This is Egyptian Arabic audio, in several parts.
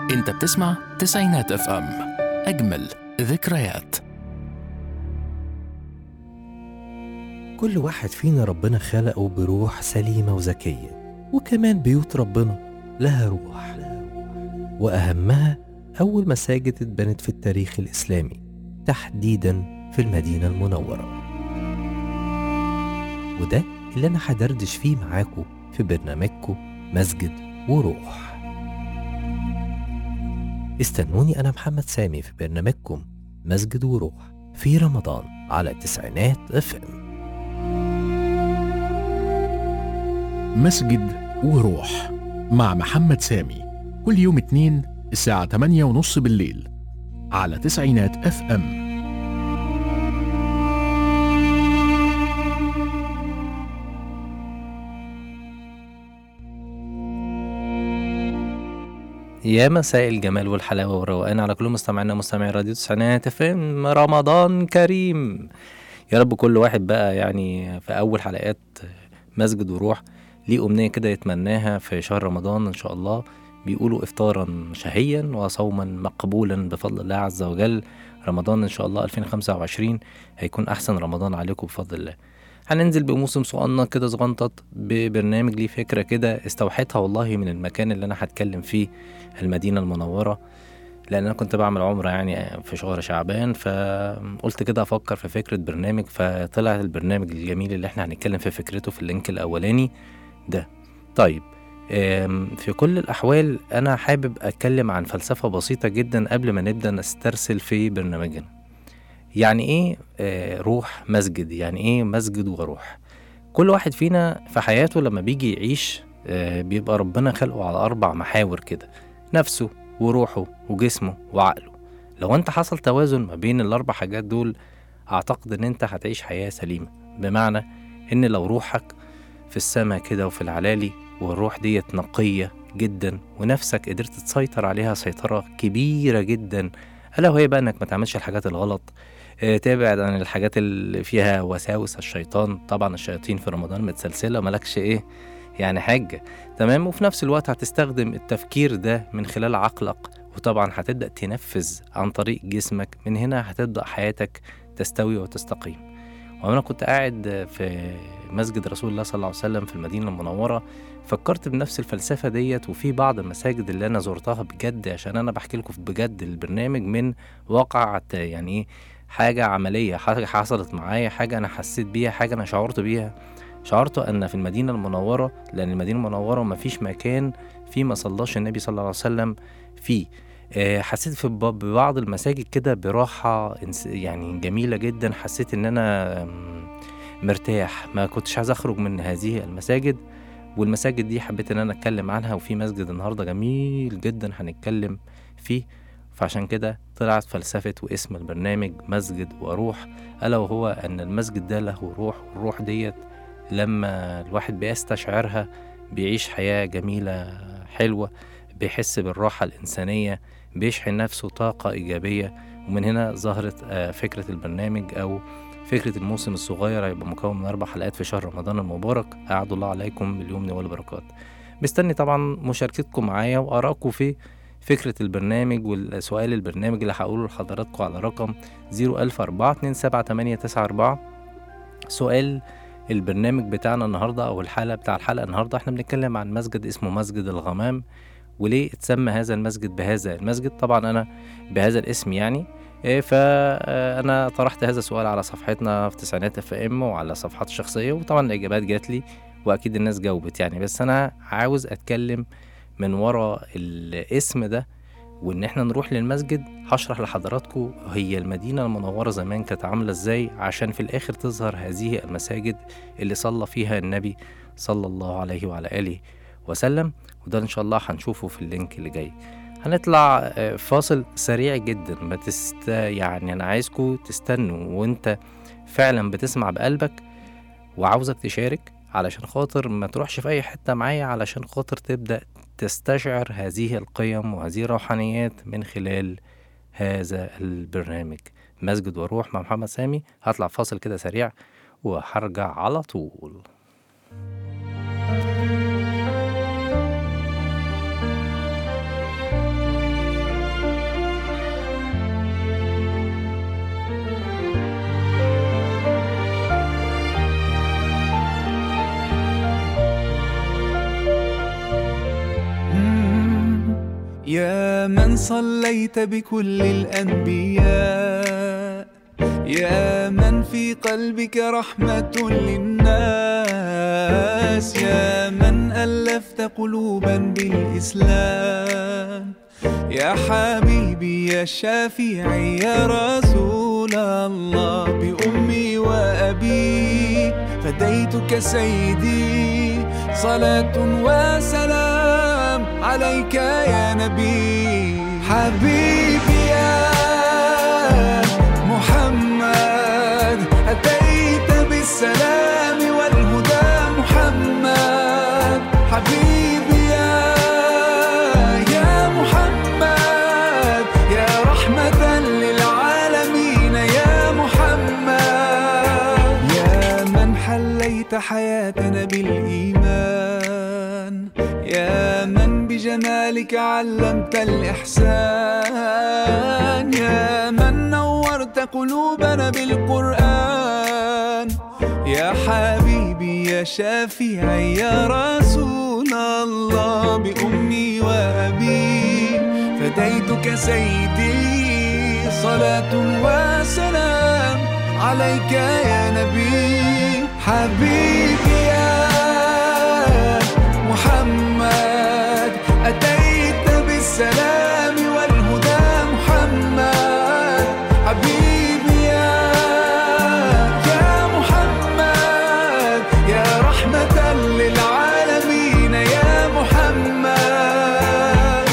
انت بتسمع تسعينات اف ام اجمل ذكريات كل واحد فينا ربنا خلقه بروح سليمة وذكية وكمان بيوت ربنا لها روح وأهمها أول مساجد اتبنت في التاريخ الإسلامي تحديدا في المدينة المنورة وده اللي أنا هدردش فيه معاكم في برنامجكم مسجد وروح استنوني أنا محمد سامي في برنامجكم مسجد وروح في رمضان على تسعينات اف ام مسجد وروح مع محمد سامي كل يوم اتنين الساعة 8 ونص بالليل على تسعينات اف ام يا مساء الجمال والحلاوة والروقان على كل مستمعينا مستمعي راديو تسعينات اف ام رمضان كريم يا رب كل واحد بقى يعني في أول حلقات مسجد وروح ليه أمنية كده يتمناها في شهر رمضان إن شاء الله بيقولوا إفطارا شهيا وصوما مقبولا بفضل الله عز وجل رمضان إن شاء الله 2025 هيكون أحسن رمضان عليكم بفضل الله هننزل بموسم صغنن كده صغنطط ببرنامج ليه فكرة كده استوحيتها والله من المكان اللي أنا هتكلم فيه المدينة المنورة لأن أنا كنت بعمل عمرة يعني في شهر شعبان فقلت كده أفكر في فكرة برنامج فطلع البرنامج الجميل اللي احنا هنتكلم في فكرته في اللينك الأولاني ده طيب آم، في كل الأحوال أنا حابب أتكلم عن فلسفة بسيطة جدا قبل ما نبدأ نسترسل في برنامجنا يعني إيه آه، روح مسجد يعني إيه مسجد وروح كل واحد فينا في حياته لما بيجي يعيش آه، بيبقى ربنا خلقه على أربع محاور كده نفسه وروحه وجسمه وعقله لو انت حصل توازن ما بين الاربع حاجات دول اعتقد ان انت هتعيش حياة سليمة بمعنى ان لو روحك في السماء كده وفي العلالي والروح ديت نقية جدا ونفسك قدرت تسيطر عليها سيطرة كبيرة جدا ألا وهي بقى إنك ما تعملش الحاجات الغلط آه، تبعد عن الحاجات اللي فيها وساوس الشيطان طبعا الشياطين في رمضان متسلسلة ملكش إيه يعني حاجة تمام وفي نفس الوقت هتستخدم التفكير ده من خلال عقلك وطبعا هتبدأ تنفذ عن طريق جسمك من هنا هتبدأ حياتك تستوي وتستقيم وأنا كنت قاعد في مسجد رسول الله صلى الله عليه وسلم في المدينة المنورة فكرت بنفس الفلسفة ديت وفي بعض المساجد اللي أنا زرتها بجد عشان أنا بحكي لكم بجد البرنامج من واقع يعني إيه حاجة عملية حاجة حصلت معايا حاجة أنا حسيت بيها حاجة أنا شعرت بيها شعرت أن في المدينة المنورة لأن المدينة المنورة مفيش مكان فيه ما صلاش النبي صلى الله عليه وسلم فيه آه، حسيت في ب- ببعض المساجد كده براحة إنس- يعني جميلة جدا حسيت إن أنا آم، مرتاح ما كنتش عايز أخرج من هذه المساجد والمساجد دي حبيت إن أنا أتكلم عنها وفي مسجد النهاردة جميل جدا هنتكلم فيه فعشان كده طلعت فلسفة واسم البرنامج مسجد وروح ألا وهو أن المسجد ده له روح والروح ديت لما الواحد بيستشعرها بيعيش حياة جميلة حلوة بيحس بالراحة الإنسانية بيشحن نفسه طاقة إيجابية ومن هنا ظهرت آه، فكرة البرنامج أو فكرة الموسم الصغير هيبقى مكون من أربع حلقات في شهر رمضان المبارك أعد الله عليكم باليمن والبركات مستني طبعا مشاركتكم معايا وآرائكم في فكرة البرنامج والسؤال البرنامج اللي هقوله لحضراتكم على رقم 010427894 سؤال البرنامج بتاعنا النهارده او الحلقه بتاع الحلقه النهارده احنا بنتكلم عن مسجد اسمه مسجد الغمام وليه اتسمى هذا المسجد بهذا المسجد طبعا انا بهذا الاسم يعني إيه، فانا طرحت هذا السؤال على صفحتنا في تسعينات اف ام وعلى صفحات الشخصيه وطبعا الاجابات جات لي واكيد الناس جاوبت يعني بس انا عاوز اتكلم من ورا الاسم ده وان احنا نروح للمسجد هشرح لحضراتكم هي المدينه المنوره زمان كانت عامله ازاي عشان في الاخر تظهر هذه المساجد اللي صلى فيها النبي صلى الله عليه وعلى اله وسلم وده ان شاء الله هنشوفه في اللينك اللي جاي هنطلع آه، فاصل سريع جدا ما تست يعني انا عايزكم تستنوا وانت فعلا بتسمع بقلبك وعاوزك تشارك علشان خاطر ما تروحش في اي حته معايا علشان خاطر تبدا تستشعر هذه القيم وهذه الروحانيات من خلال هذا البرنامج مسجد وروح مع محمد سامي هطلع فاصل كده سريع وهرجع على طول يا من صليت بكل الأنبياء يا من في قلبك رحمة للناس يا من ألفت قلوبا بالإسلام يا حبيبي يا شافعي يا رسول الله بأمي وأبي فديتك سيدي صلاة وسلام عليك يا نبي حبيبي يا محمد أتيت بالسلام والهدى محمد حبيبي يا يا محمد يا رحمة للعالمين يا محمد يا من حليت حياتنا بالإيمان يا من بجمالك علمت الإحسان يا من نورت قلوبنا بالقرآن يا حبيبي يا شافعي يا رسول الله بأمي وأبي فديتك سيدي صلاة وسلام عليك يا نبي حبيبي يا محمد أتيت بالسلام والهدى محمد حبيبي يا يا محمد يا رحمة للعالمين يا محمد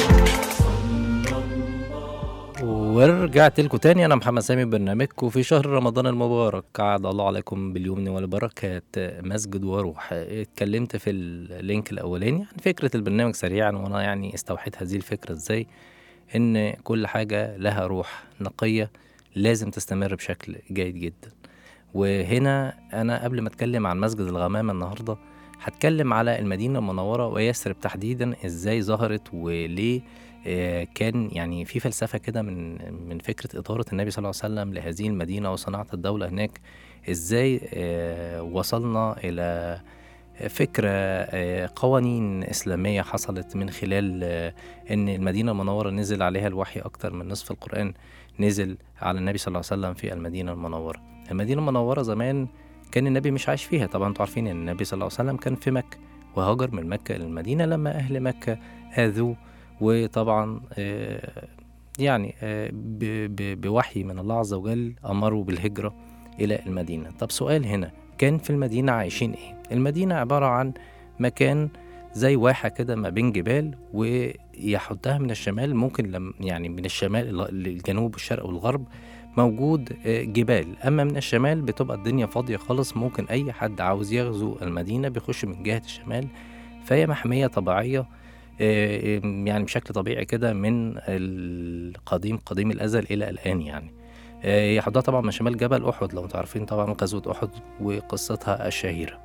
ورجعت لكم تاني انا محمد سامي برنامجكم في شهر رمضان المبارك عاد الله عليكم باليمن والبركات مسجد وروح اتكلمت في اللينك الاولاني عن فكره البرنامج سريعا وانا يعني استوحيت هذه الفكره ازاي ان كل حاجه لها روح نقيه لازم تستمر بشكل جيد جدا وهنا انا قبل ما اتكلم عن مسجد الغمامه النهارده هتكلم على المدينه المنوره ويثرب تحديدا ازاي ظهرت وليه آه، كان يعني في فلسفه كده من من فكره اداره النبي صلى الله عليه وسلم لهذه المدينه وصناعه الدوله هناك ازاي آه، وصلنا الى فكره آه، قوانين اسلاميه حصلت من خلال آه، ان المدينه المنوره نزل عليها الوحي اكتر من نصف القران نزل على النبي صلى الله عليه وسلم في المدينه المنوره المدينه المنوره زمان كان النبي مش عايش فيها طبعا انتوا عارفين ان النبي صلى الله عليه وسلم كان في مكه وهاجر من مكه الى المدينه لما اهل مكه اذوه وطبعا آه، يعني آه، ب- ب- بوحي من الله عز وجل أمروا بالهجرة إلى المدينة طب سؤال هنا كان في المدينة عايشين إيه؟ المدينة عبارة عن مكان زي واحة كده ما بين جبال ويحدها من الشمال ممكن لم يعني من الشمال ال- للجنوب والشرق والغرب موجود آه، جبال أما من الشمال بتبقى الدنيا فاضية خالص ممكن أي حد عاوز يغزو المدينة بيخش من جهة الشمال فهي محمية طبيعية آه، يعني بشكل طبيعي كده من القديم قديم الازل الى الان يعني آه، هي حدها طبعا من شمال جبل احد لو انتوا عارفين طبعا غزوه احد وقصتها الشهيره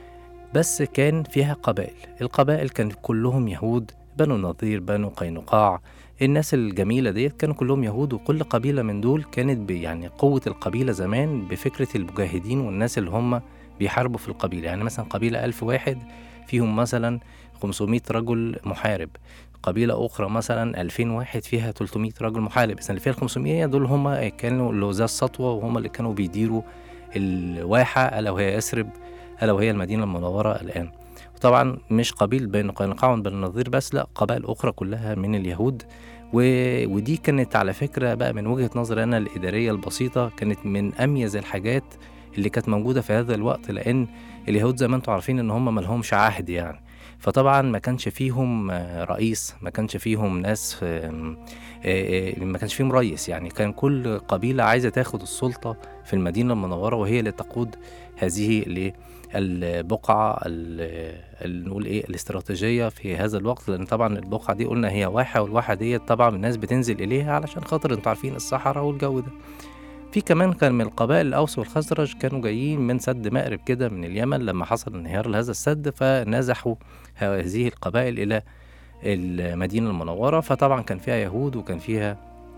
بس كان فيها قبائل القبائل كان كلهم يهود بنو النضير بنو قينقاع الناس الجميلة ديت كانوا كلهم يهود وكل قبيلة من دول كانت ب- يعني قوة القبيلة زمان بفكرة المجاهدين والناس اللي هم بيحاربوا في القبيلة يعني مثلا قبيلة ألف واحد فيهم مثلا 500 رجل محارب قبيلة أخرى مثلا 2000 واحد فيها 300 رجل محارب بس اللي فيها ال 500 دول هم كانوا اللي ذا السطوة وهم اللي كانوا بيديروا الواحة ألا وهي يثرب ألا وهي المدينة المنورة الآن وطبعا مش قبيل بين قينقاع وبين النظير بس لا قبائل أخرى كلها من اليهود و... ودي كانت على فكرة بقى من وجهة نظري أنا الإدارية البسيطة كانت من أميز الحاجات اللي كانت موجودة في هذا الوقت لأن اليهود زي ما انتم عارفين إن هم ملهمش عهد يعني فطبعا ما كانش فيهم آه، رئيس ما كانش فيهم ناس آم، آه، آه، ما كانش فيهم رئيس يعني كان كل قبيلة عايزة تاخد السلطة في المدينة المنورة وهي اللي تقود هذه ال- البقعة ال- ال- نقول ايه الاستراتيجية في هذا الوقت لأن طبعا البقعة دي قلنا هي واحة والواحة دي طبعا الناس بتنزل إليها علشان خاطر انتوا عارفين الصحراء والجو ده في كمان كان من القبائل الأوس والخزرج كانوا جايين من سد مأرب كده من اليمن لما حصل انهيار لهذا السد فنزحوا هذه القبائل إلى المدينة المنورة فطبعا كان فيها يهود وكان فيها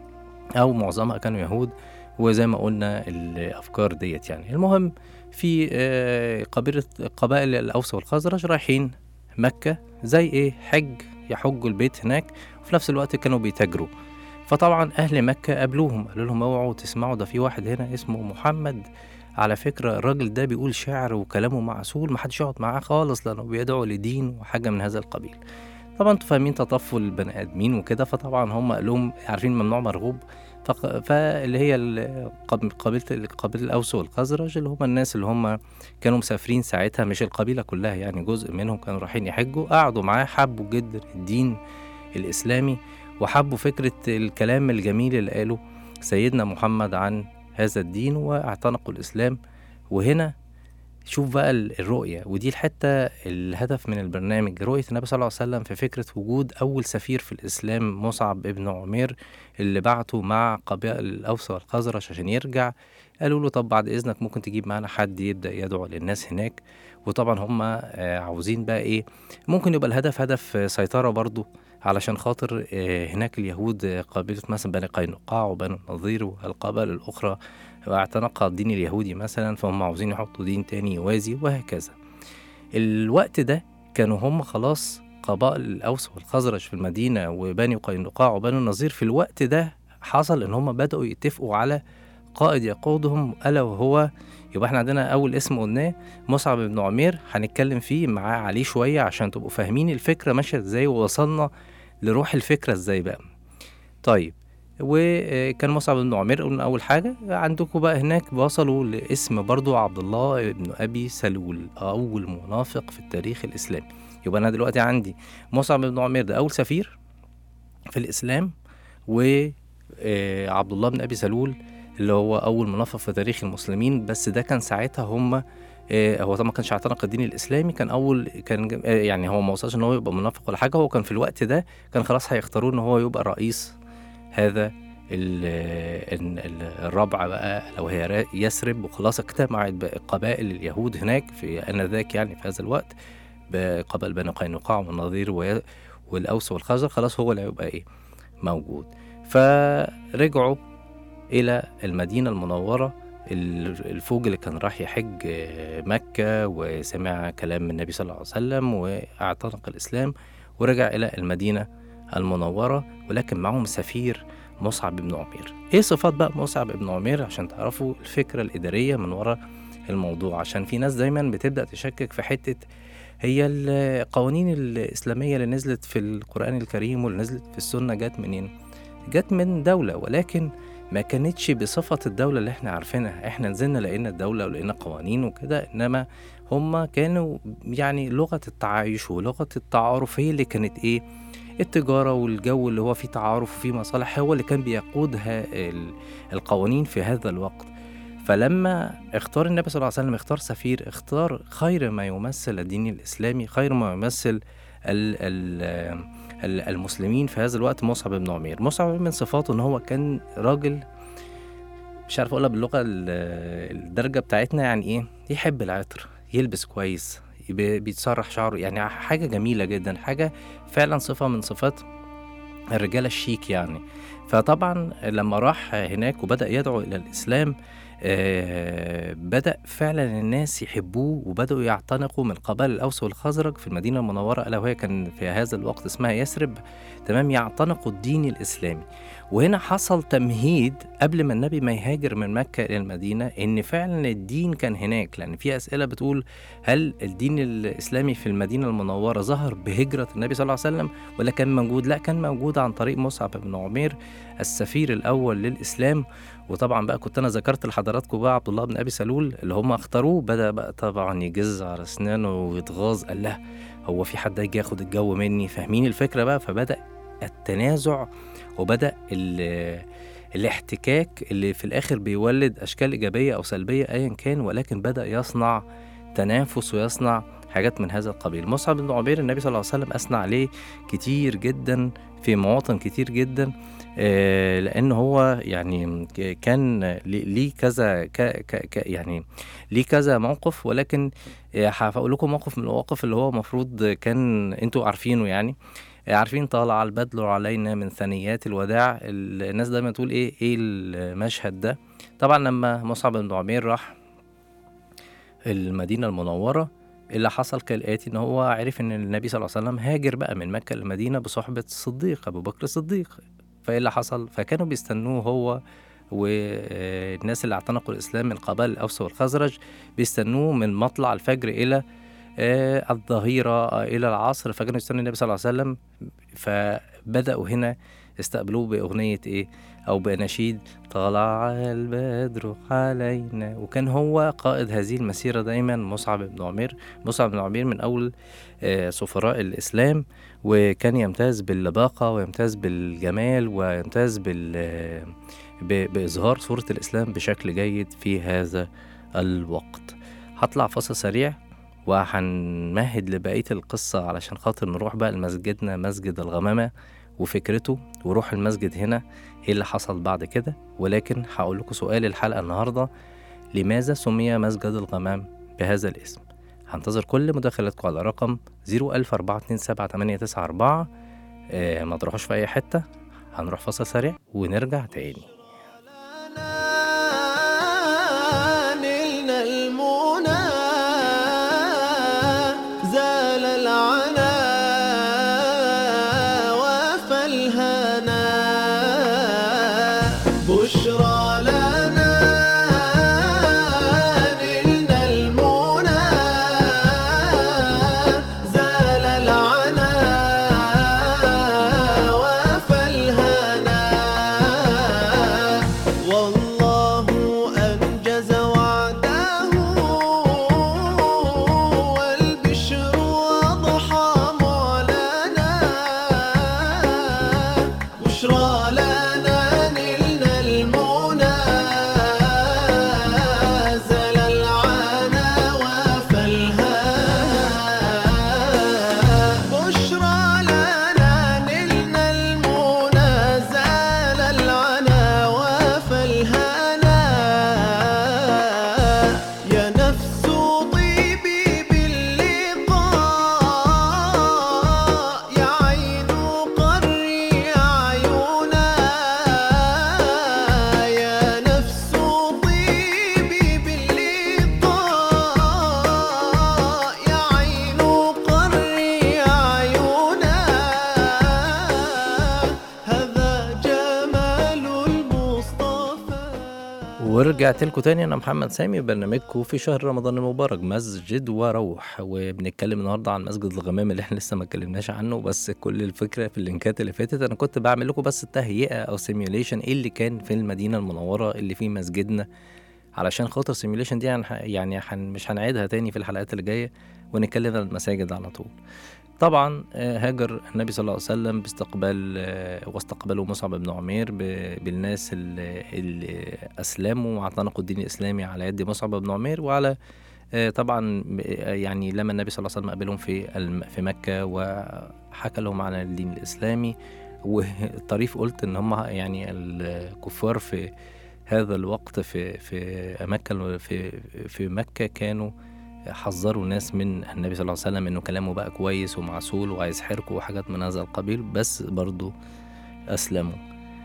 أو معظمها كانوا يهود وزي ما قلنا الأفكار ديت يعني المهم في آه، قبيلة قبائل الأوس والخزرج رايحين مكة زي إيه حج يحجوا البيت هناك وفي نفس الوقت كانوا بيتاجروا فطبعا أهل مكة قابلوهم قالوا لهم اوعوا تسمعوا ده في واحد هنا اسمه محمد على فكرة الراجل ده بيقول شعر وكلامه معسول محدش يقعد معاه خالص لأنه بيدعو لدين وحاجة من هذا القبيل طبعا انتوا فاهمين تطفل البني ادمين وكده فطبعا هم قال لهم عارفين ممنوع مرغوب فق- فاللي هي ال- قب- قبيله قبيله الاوس والخزرج اللي هم الناس اللي هم كانوا مسافرين ساعتها مش القبيله كلها يعني جزء منهم كانوا رايحين يحجوا قعدوا معاه حبوا جدا الدين الاسلامي وحبوا فكره الكلام الجميل اللي قاله سيدنا محمد عن هذا الدين واعتنقوا الاسلام وهنا شوف بقى ال- الرؤية ودي الحتة الهدف من البرنامج رؤية النبي صلى الله عليه وسلم في فكرة وجود أول سفير في الإسلام مصعب ابن عمير اللي بعته مع قبائل الأوس والخزرج عشان يرجع قالوا له طب بعد إذنك ممكن تجيب معانا حد يبدأ يدعو للناس هناك وطبعا هم آه، عاوزين بقى إيه ممكن يبقى الهدف هدف آه، سيطرة برضو علشان خاطر آه، هناك اليهود آه، قبيلة مثلا بني قينقاع وبني النضير والقبائل الأخرى واعتنقها الدين اليهودي مثلا فهم عاوزين يحطوا دين تاني يوازي وهكذا الوقت ده كانوا هم خلاص قبائل الأوس والخزرج في المدينة وبني قينقاع وبني النظير في الوقت ده حصل إن هم بدأوا يتفقوا على قائد يقودهم ألا وهو يبقى احنا عندنا أول اسم قلناه مصعب بن عمير هنتكلم فيه معاه عليه شوية عشان تبقوا فاهمين الفكرة ماشية ازاي ووصلنا لروح الفكرة ازاي بقى طيب وكان مصعب بن عمير قلنا اول حاجه عندكم بقى هناك وصلوا لاسم برضو عبد الله بن ابي سلول اول منافق في التاريخ الاسلامي يبقى انا دلوقتي عندي مصعب بن عمير ده اول سفير في الاسلام وعبد الله بن ابي سلول اللي هو اول منافق في تاريخ المسلمين بس ده كان ساعتها هم آه، هو طبعا ما كانش اعتنق الدين الاسلامي كان اول كان آه، يعني هو ما وصلش ان هو يبقى منافق ولا حاجه هو كان في الوقت ده كان خلاص هيختاروه ان هو يبقى رئيس هذا ال- ال- ال- الربع بقى لو هي را- يثرب وخلاص اجتمعت بقى قبائل اليهود هناك في انذاك يعني في هذا الوقت بقبائل بني قينقاع والنظير و- والاوس والخزر خلاص هو اللي هيبقى ايه موجود فرجعوا الى المدينه المنوره ال- الفوج اللي كان راح يحج آه، مكة وسمع كلام النبي صلى الله عليه وسلم واعتنق الإسلام ورجع إلى المدينة المنورة ولكن معهم سفير مصعب بن عمير ايه صفات بقى مصعب بن عمير عشان تعرفوا الفكرة الإدارية من وراء الموضوع عشان في ناس دايما بتبدأ تشكك في حتة هي القوانين الإسلامية اللي نزلت في القرآن الكريم واللي نزلت في السنة جت منين؟ جت من دولة ولكن ما كانتش بصفة الدولة اللي احنا عارفينها احنا نزلنا لقينا الدولة ولقينا قوانين وكده انما هما كانوا يعني لغة التعايش ولغة التعارف هي اللي كانت ايه التجارة والجو اللي هو فيه تعارف وفيه مصالح هو اللي كان بيقودها ال- القوانين في هذا الوقت فلما اختار النبي صلى الله عليه وسلم اختار سفير اختار خير ما يمثل الدين الإسلامي خير ما يمثل ال ال ال- المسلمين في هذا الوقت مصعب بن عمير مصعب من صفاته ان هو كان راجل مش عارف اقولها باللغه ال- الدرجه بتاعتنا يعني ايه يحب العطر يلبس كويس يبقى بيتسرح شعره يعني حاجه جميله جدا حاجه فعلا صفه من صفات الرجاله الشيك يعني فطبعا لما راح هناك وبدا يدعو الى الاسلام آه، بدأ فعلا الناس يحبوه وبدأوا يعتنقوا من قبائل الأوس والخزرج في المدينة المنورة ألا وهي كان في هذا الوقت اسمها يثرب تمام يعتنقوا الدين الإسلامي وهنا حصل تمهيد قبل ما النبي ما يهاجر من مكة إلى المدينة إن فعلا الدين كان هناك لأن في أسئلة بتقول هل الدين الإسلامي في المدينة المنورة ظهر بهجرة النبي صلى الله عليه وسلم ولا كان موجود؟ لا كان موجود عن طريق مصعب بن عمير السفير الأول للإسلام وطبعا بقى كنت انا ذكرت لحضراتكم بقى عبد الله بن ابي سلول اللي هم اختاروه بدا بقى طبعا يجز على اسنانه ويتغاظ قال له هو في حد هيجي ياخد الجو مني فاهمين الفكره بقى فبدا التنازع وبدا ال- الاحتكاك اللي في الاخر بيولد اشكال ايجابيه او سلبيه ايا كان ولكن بدا يصنع تنافس ويصنع حاجات من هذا القبيل مصعب بن عمير النبي صلى الله عليه وسلم اثنى عليه كتير جدا في مواطن كتير جدا آه، لان هو يعني ك- كان ليه ليه كذا ك ك ك يعني ليه كذا موقف ولكن آه، هقول لكم موقف من المواقف اللي هو المفروض كان انتوا عارفينه يعني آه، عارفين طالع البدل علينا من ثنيات الوداع ال- الناس دايما تقول ايه ايه المشهد ده طبعا لما مصعب بن عمير راح المدينه المنوره اللي حصل كالآتي إن هو عرف إن النبي صلى الله عليه وسلم هاجر بقى من مكة للمدينة بصحبة الصديق أبو بكر الصديق فإيه اللي حصل؟ فكانوا بيستنوه هو والناس اللي اعتنقوا الإسلام من قبائل الأوس والخزرج بيستنوه من مطلع الفجر إلى آه، الظهيرة آه، إلى العصر فكانوا يستنوا النبي صلى الله عليه وسلم فبدأوا هنا استقبلوه بأغنية إيه أو بأناشيد طلع البدر علينا وكان هو قائد هذه المسيرة دايما مصعب بن عمير مصعب بن عمير من أول آه، سفراء الإسلام وكان يمتاز باللباقة ويمتاز بالجمال ويمتاز بال آه، ب- بإظهار صورة الإسلام بشكل جيد في هذا الوقت هطلع فاصل سريع وهنمهد لبقية القصة علشان خاطر نروح بقى لمسجدنا مسجد الغمامة وفكرته وروح المسجد هنا ايه اللي حصل بعد كده ولكن هقول لكم سؤال الحلقة النهاردة لماذا سمي مسجد الغمام بهذا الاسم هنتظر كل مداخلاتكم على رقم 014278994 آه ما تروحوش في أي حتة هنروح فاصل سريع ونرجع تاني نلنا المنى زال العنا وفى الهنا بشرى لنا نلنا المنى زال العنا وفى الهنا والله أنجز وعده والبشر أضحى معلنا بشرى لنا نلنا المنى زل العنا وفى الهنا بشرى لنا نلنا المنى زال العنا وفى الهنا يا نفس طيبي باللقاء يا عين قري عيونا يا نفس طيبي باللقاء يا عين قري عيونا هذا جمال المصطفى ورجعت لكم تاني انا محمد سامي برنامجكم في شهر رمضان المبارك مسجد وروح وبنتكلم النهارده عن مسجد الغمام اللي احنا لسه ما اتكلمناش عنه بس كل الفكره في اللينكات اللي فاتت انا كنت بعمل لكم بس تهيئه او سيميوليشن ايه اللي كان في المدينه المنوره اللي فيه مسجدنا علشان خاطر سيميوليشن دي هنح- يعني هن مش هنعيدها تاني في الحلقات اللي جايه ونتكلم عن المساجد على طول طبعا آه، هاجر النبي صلى الله عليه وسلم باستقبال آه، واستقبله مصعب بن عمير ب- بالناس اللي, اللي اسلموا واعتنقوا الدين الاسلامي على يد مصعب بن عمير وعلى آه، طبعا آه، يعني لما النبي صلى الله عليه وسلم قابلهم في الم- في مكه وحكى لهم عن الدين الاسلامي والطريف قلت ان هم يعني الكفار في هذا الوقت في في مكه في في مكه كانوا حذروا ناس من النبي صلى الله عليه وسلم انه كلامه بقى كويس ومعسول وعايز حركه وحاجات من هذا القبيل بس برضو اسلموا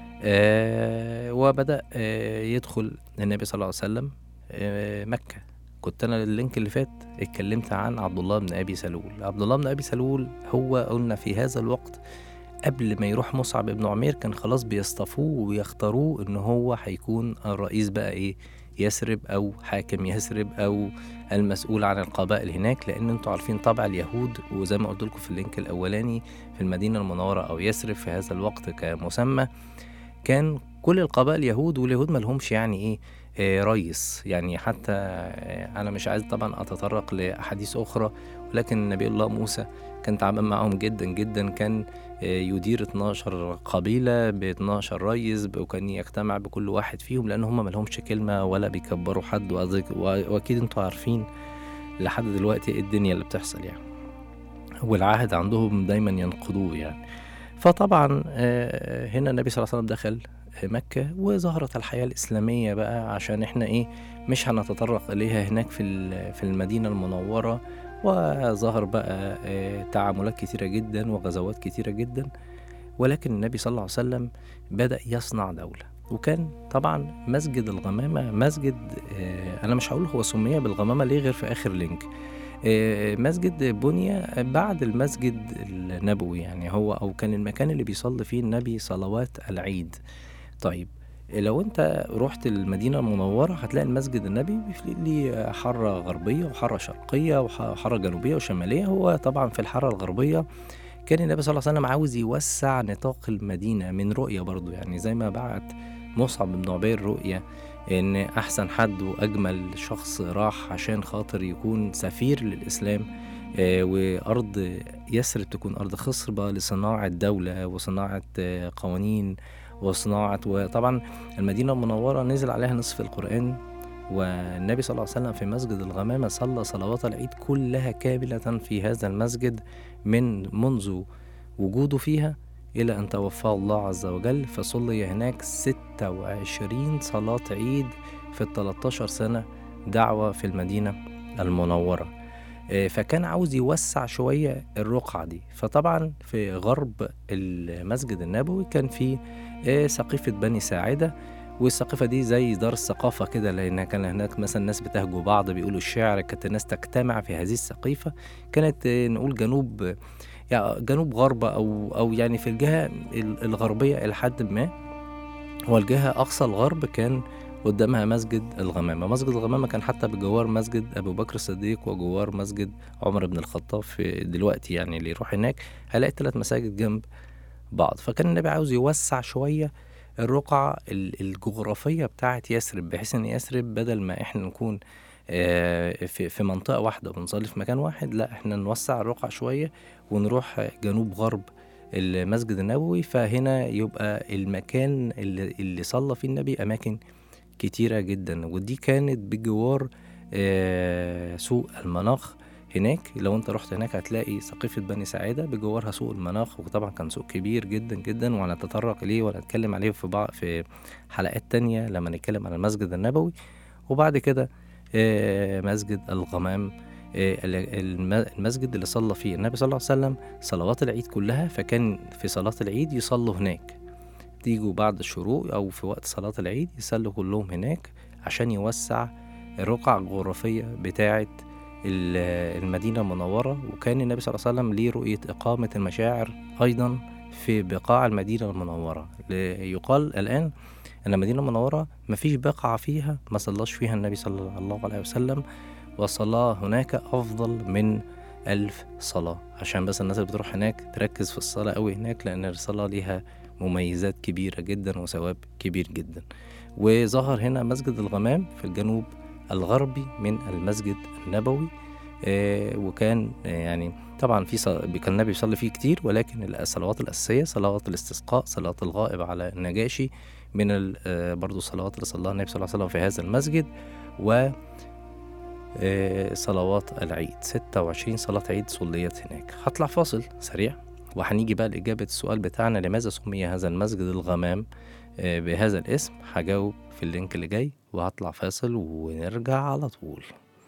آه وبدا آه يدخل النبي صلى الله عليه وسلم آه مكه كنت انا اللينك اللي فات اتكلمت عن عبد الله بن ابي سلول عبد الله بن ابي سلول هو قلنا في هذا الوقت قبل ما يروح مصعب بن عمير كان خلاص بيصطفوه ويختاروه ان هو هيكون الرئيس بقى ايه يثرب او حاكم يثرب او المسؤول عن القبائل هناك لان انتوا عارفين طبع اليهود وزي ما قلت لكم في اللينك الاولاني في المدينه المنوره او يثرب في هذا الوقت كمسمى كان كل القبائل يهود واليهود ملهمش يعني ايه آه، ريس يعني حتى آه، انا مش عايز طبعا اتطرق لاحاديث اخرى ولكن نبي الله موسى كان تعبان معاهم جدا جدا كان آه، يدير 12 قبيله ب 12 ريس ب- وكان يجتمع بكل واحد فيهم لان هم ملهمش كلمه ولا بيكبروا حد وأظن- و- واكيد انتوا عارفين لحد دلوقتي ايه الدنيا اللي بتحصل يعني والعهد عندهم دايما ينقضوه يعني فطبعا آه، هنا النبي صلى الله عليه وسلم دخل مكة وظهرت الحياة الإسلامية بقى عشان احنا ايه مش هنتطرق إليها هناك في ال- في المدينة المنورة وظهر بقى آه، تعاملات كتيرة جدا وغزوات كتيرة جدا ولكن النبي صلى الله عليه وسلم بدأ يصنع دولة وكان طبعا مسجد الغمامة مسجد آه، أنا مش هقول هو سمي بالغمامة ليه غير في آخر لينك آه، مسجد بني بعد المسجد النبوي يعني هو او كان المكان اللي بيصلي فيه النبي صلوات العيد طيب لو انت رحت المدينة المنورة هتلاقي المسجد النبي ليه حارة غربية وحارة شرقية وحارة جنوبية وشمالية هو طبعا في الحارة الغربية كان النبي صلى الله عليه وسلم عاوز يوسع نطاق المدينة من رؤية برضو يعني زي ما بعت مصعب بن عبير رؤية ان احسن حد واجمل شخص راح عشان خاطر يكون سفير للاسلام آه، وارض يثرب تكون ارض خصبه لصناعه دوله وصناعه آه، قوانين وصناعه وطبعا المدينه المنوره نزل عليها نصف القران والنبي صلى الله عليه وسلم في مسجد الغمامة صلى صلوات العيد كلها كاملة في هذا المسجد من منذ وجوده فيها إلى أن توفاه الله عز وجل فصلي هناك 26 صلاة عيد في ال 13 سنة دعوة في المدينة المنورة آه، فكان عاوز يوسع شوية الرقعة دي فطبعا في غرب المسجد النبوي كان في آه، سقيفة بني ساعدة والسقيفة دي زي دار الثقافة كده لأن كان هناك مثلا ناس بتهجو بعض بيقولوا الشعر كانت الناس تجتمع في هذه السقيفة كانت آه، نقول جنوب يعني جنوب غرب أو أو يعني في الجهة ال- الغربية إلى حد ما هو الجهة أقصى الغرب كان قدامها مسجد الغمامة مسجد الغمامة كان حتى بجوار مسجد أبو بكر الصديق وجوار مسجد عمر بن الخطاب في دلوقتي يعني اللي يروح هناك هيلاقي ثلاث مساجد جنب بعض فكان النبي عاوز يوسع شوية الرقعة ال- الجغرافية بتاعة يثرب بحيث إن يثرب بدل ما إحنا نكون آه، في في منطقة واحدة وبنصلي في مكان واحد لا إحنا نوسع الرقعة شوية ونروح جنوب غرب المسجد النبوي فهنا يبقى المكان اللي, اللي صلى فيه النبي أماكن كتيرة جدا ودي كانت بجوار آه، سوق المناخ هناك لو انت رحت هناك هتلاقي سقيفة بني سعيدة بجوارها سوق المناخ وطبعا كان سوق كبير جدا جدا وهنتطرق إليه وهنتكلم عليه في بعض في حلقات تانية لما نتكلم عن المسجد النبوي وبعد كده آه، مسجد الغمام آه، ال- الم- المسجد اللي صلى فيه النبي صلى الله عليه وسلم صلوات العيد كلها فكان في صلاة العيد يصلوا هناك تيجوا بعد الشروق أو في وقت صلاة العيد يصلوا كلهم هناك عشان يوسع الرقعة الجغرافية بتاعة ال- المدينة المنورة وكان النبي صلى الله عليه وسلم ليه رؤية إقامة المشاعر أيضا في بقاع المدينة المنورة ل- يقال الآن أن المدينة المنورة مفيش بقعة فيها ما صلاش فيها النبي صلى الله عليه وسلم وصلاة هناك أفضل من ألف صلاة عشان بس الناس اللي بتروح هناك تركز في الصلاة أوي هناك لأن الصلاة ليها مميزات كبيرة جدا وثواب كبير جدا وظهر هنا مسجد الغمام في الجنوب الغربي من المسجد النبوي آه، وكان آه، يعني طبعا في ص- كان النبي بيصلي فيه كتير ولكن الصلوات الأساسية صلاة الاستسقاء صلاة الغائب على النجاشي من ال- آه، برضو الصلوات اللي صلاها النبي صلى الله عليه وسلم في هذا المسجد و آه، صلوات العيد 26 صلاة عيد صليت هناك هطلع فاصل سريع وهنيجي بقى لإجابة السؤال بتاعنا لماذا سمي هذا المسجد الغمام آه، بهذا الاسم هجاوب في اللينك اللي جاي وهطلع فاصل ونرجع على طول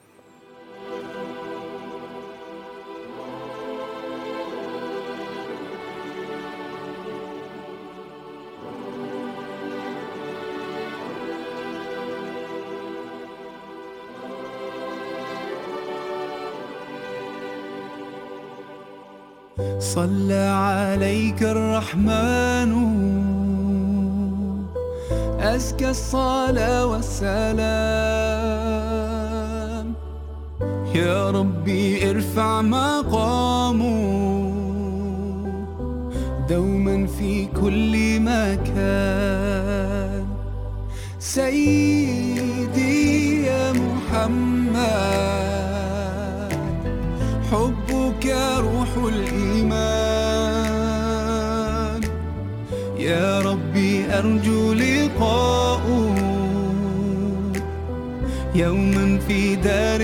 صلى عليك الرحمن أزكى الصلاة والسلام يا ربي ارفع مقامه دوما في كل مكان سيدي يا محمد حبك روح الإيمان يا ربي أرجو لقاءه يوما في دار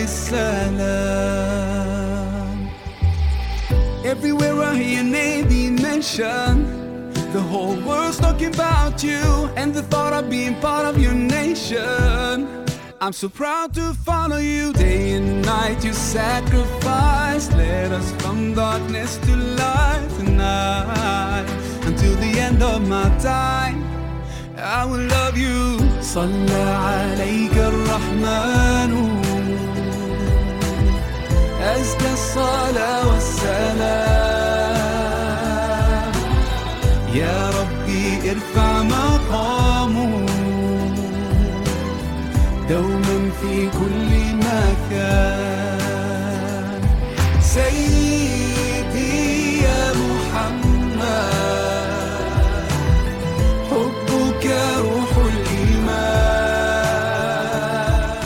السلام Everywhere I hear your name be mentioned The whole world's talking about you And the thought of being part of your nation I'm so proud to follow you Day and night you sacrifice Led us from darkness to light tonight Until the end of my time I will love you صلى عليك الرحمن أزكى الصلاة والسلام يا ربي ارفع مقامه دوما في كل مكان سيدي يا محمد حبك روح الإيمان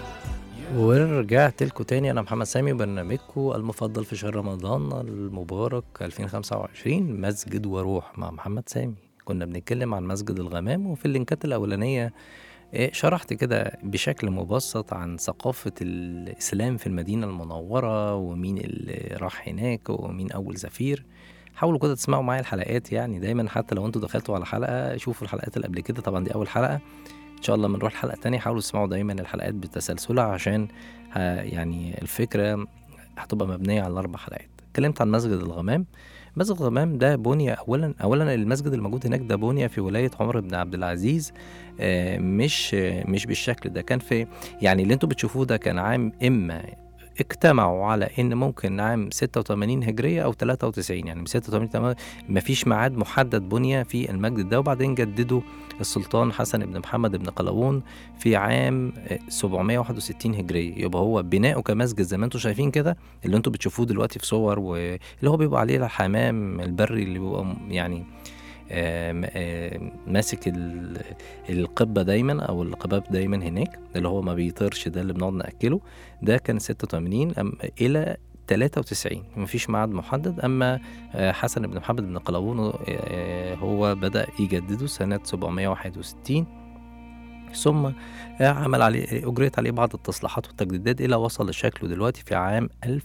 ورجعت لكم تاني انا محمد سامي برنامجكم المفضل في شهر رمضان المبارك 2025 مسجد وروح مع محمد سامي كنا بنتكلم عن مسجد الغمام وفي اللينكات الاولانيه إيه، شرحت كده بشكل مبسط عن ثقافة الإسلام في المدينة المنورة ومين اللي راح هناك ومين أول زفير حاولوا كده تسمعوا معايا الحلقات يعني دايما حتى لو انتوا دخلتوا على حلقة شوفوا الحلقات اللي قبل كده طبعا دي أول حلقة إن شاء الله لما نروح الحلقة التانية حاولوا تسمعوا دايما الحلقات بتسلسلها عشان ها يعني الفكرة هتبقى مبنية على الأربع حلقات اتكلمت عن مسجد الغمام مسجد الغمام ده بني أولا أولا المسجد الموجود هناك ده بني في ولاية عمر بن عبد العزيز آه، مش آه، مش بالشكل ده كان في يعني اللي انتوا بتشوفوه ده كان عام اما اجتمعوا على ان ممكن عام 86 هجريه او 93 يعني من 86 ما فيش ميعاد محدد بني في المسجد ده وبعدين جدده السلطان حسن بن محمد بن قلاوون في عام آه، 761 هجريه يبقى هو بناؤه كمسجد زي ما انتوا شايفين كده اللي انتوا بتشوفوه دلوقتي في صور واللي هو بيبقى عليه الحمام البري اللي بيبقى م- يعني آم، آم، ماسك ال- القبة دايما أو القباب دايما هناك اللي هو ما بيطيرش ده اللي بنقعد نأكله ده كان 86 أم إلى 93 مفيش ميعاد محدد أما آه، حسن بن محمد بن قلاوون آه، هو بدأ يجدده سنة 761 ثم آه، عمل عليه أجريت عليه بعض التصليحات والتجديدات إلى وصل لشكله دلوقتي في عام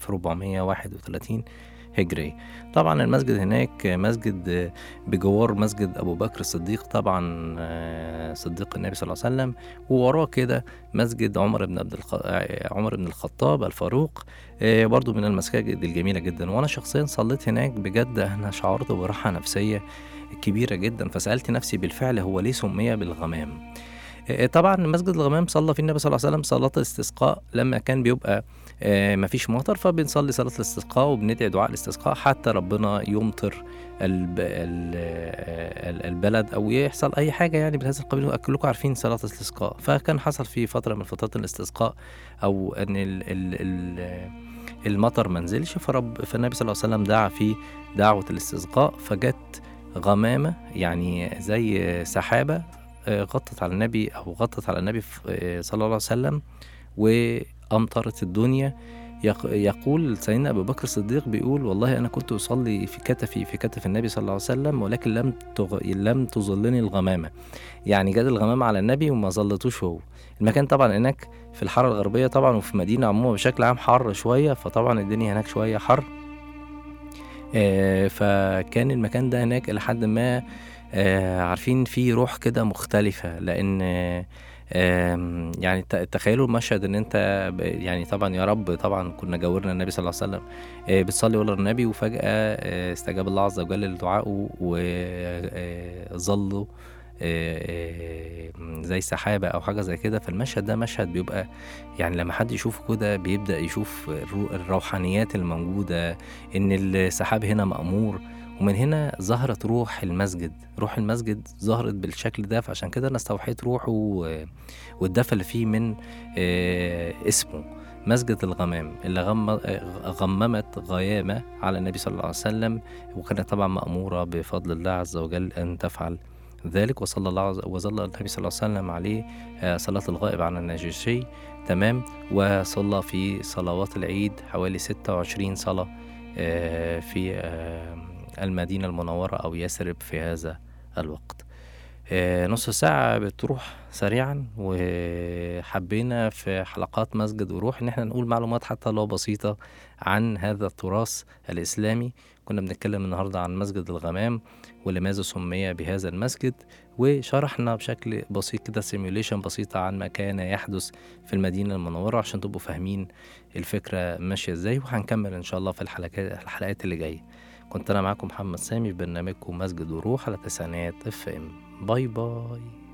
1431 هجرية طبعا المسجد هناك مسجد آه، بجوار مسجد ابو بكر الصديق طبعا آه، صديق النبي صلى الله عليه وسلم ووراه كده مسجد عمر بن عبد الخ... آه، عمر بن الخطاب الفاروق آه، برضو من المساجد الجميله جدا وانا شخصيا صليت هناك بجد انا شعرت براحه نفسيه كبيره جدا فسالت نفسي بالفعل هو ليه سمي بالغمام آه، طبعا مسجد الغمام صلى فيه النبي صلى الله عليه وسلم صلاه الاستسقاء لما كان بيبقى آه، مفيش مطر فبنصلي صلاه الاستسقاء وبندعي دعاء الاستسقاء حتى ربنا يمطر الب... ال... ال- البلد او يحصل اي حاجه يعني بهذا القبيل كلكم عارفين صلاه الاستسقاء فكان حصل في فتره من فترات الاستسقاء او ان ال... ال... ال... المطر ما نزلش فرب فالنبي صلى الله عليه وسلم دعا في دعوه الاستسقاء فجت غمامه يعني زي سحابه آه، غطت على النبي او غطت على النبي ف- آه، صلى الله عليه وسلم وامطرت الدنيا يق- يقول سيدنا ابو بكر الصديق بيقول والله انا كنت اصلي في كتفي في كتف النبي صلى الله عليه وسلم ولكن لم تغ... لم تظلني الغمامه يعني جت الغمامه على النبي وما ظلتوش هو المكان طبعا هناك في الحاره الغربيه طبعا وفي مدينه عموما بشكل عام حر شويه فطبعا الدنيا هناك شويه حر آه، فكان المكان ده هناك إلى حد ما آه، عارفين فيه روح كده مختلفة لأن آه، آم، يعني ت- تخيلوا المشهد ان انت ب- يعني طبعا يا رب طبعا كنا جاورنا النبي صلى الله عليه وسلم آه، بتصلي ورا النبي وفجأة آه، استجاب الله عز وجل لدعائه وظلوا زي سحابة أو حاجة زي كده فالمشهد ده مشهد بيبقى يعني لما حد يشوفه كده بيبدأ يشوف الرو- الروحانيات الموجودة إن السحاب هنا مأمور ومن هنا ظهرت روح المسجد روح المسجد ظهرت بالشكل ده فعشان كده انا استوحيت روحه و- والدفى اللي فيه من آه، اسمه مسجد الغمام اللي غم آه، غممت غيامة على النبي صلى الله عليه وسلم وكانت طبعا مأمورة بفضل الله عز وجل أن تفعل ذلك وصلى الله عز وظل النبي صلى الله عليه وسلم عليه آه، صلاة الغائب عن النجاشي تمام وصلى في صلوات العيد حوالي 26 صلاة آه، في آه، المدينة المنورة أو يثرب في هذا الوقت آه، نص ساعة بتروح سريعا وحبينا في حلقات مسجد وروح ان احنا نقول معلومات حتى لو بسيطة عن هذا التراث الإسلامي كنا بنتكلم النهاردة عن مسجد الغمام ولماذا سمي بهذا المسجد وشرحنا بشكل بسيط كده سيميوليشن بسيطة عن ما كان يحدث في المدينة المنورة عشان تبقوا فاهمين الفكرة ماشية ازاي وهنكمل ان شاء الله في الحلقات الحلقات اللي جاية كنت انا معاكم محمد سامي في برنامجكم مسجد وروح على تسعينات اف ام باي باي